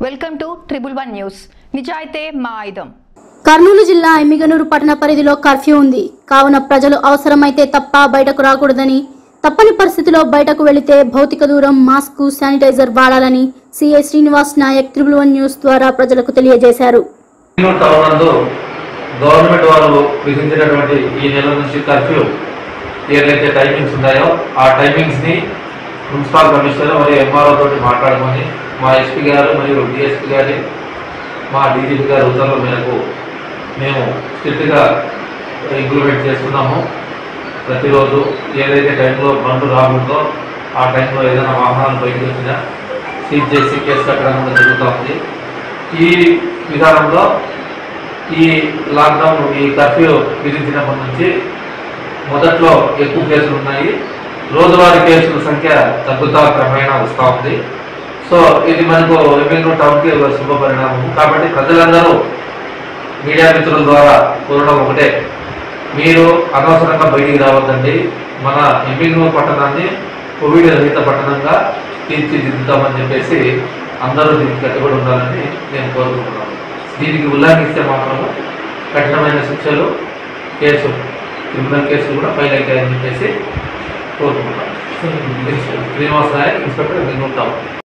welcome to triple one news నిజాయితే మా ఆయుధం కర్నూలు జిల్లా ఎమ్మిగనూరు పట్టణ పరిధిలో కర్ఫ్యూ ఉంది కావున ప్రజలు అవసరమైతే తప్ప బయటకు రాకూడదని తప్పని పరిస్థితిలో బయటకు వెళితే భౌతిక దూరం మాస్క్ శానిటైజర్ వాడాలని CI Srinivas Naik triple one news ద్వారా ప్రజలకు తెలియజేశారు బెంగళూరు టౌన్ నందు గవర్నమెంట్ వారు విధించినటువంటి ఈ నెల నుంచి కర్ఫ్యూ ఏదైతే టైమింగ్స్ ఉన్నాయో ఆ టైమింగ్స్ ని మున్సిపల్ కమిషనర్ మరియు ఎంఆర్ఓ తోటి మాట్లాడుకొని మా ఎస్పీ గారు మరియు డిఎస్పీ గారి మా డీజీపీ గారి ఉత్తర్వుల మేరకు మేము స్ట్రిక్ట్గా ఇంప్లిమెంట్ చేస్తున్నాము ప్రతిరోజు ఏదైతే టైంలో బండ్లు రాకూడదో ఆ టైంలో ఏదైనా వాహనాలు బయటకు వచ్చినా సీజ్ చేసి కేసు కట్టడం కూడా జరుగుతూ ఉంది ఈ విధానంలో ఈ లాక్డౌన్ ఈ కర్ఫ్యూ విధించినప్పటి నుంచి మొదట్లో ఎక్కువ కేసులు ఉన్నాయి రోజువారీ కేసుల సంఖ్య తగ్గుతా క్రమేణా వస్తూ ఉంది సో ఇది మనకు ఎమ్మెల్యే టౌన్కి ఒక శుభ పరిణామం కాబట్టి ప్రజలందరూ మీడియా మిత్రుల ద్వారా కోరడం ఒకటే మీరు అనవసరంగా బయటికి రావద్దండి మన ఎమ్మెల్యే పట్టణాన్ని కోవిడ్ రహిత పట్టణంగా తీర్చిదిద్దుతామని చెప్పేసి అందరూ దీనికి కట్టుబడి ఉండాలని నేను కోరుకుంటున్నాను దీనికి ఉల్లంఘిస్తే మాత్రము కఠినమైన శిక్షలు కేసు క్రిమినల్ కేసులు కూడా ఫైల్ అవుతాయని చెప్పేసి కోరుకుంటున్నాను శ్రీనివాస్ నాయక్ ఇన్స్పెక్టర్ బెంగళూరు టౌన్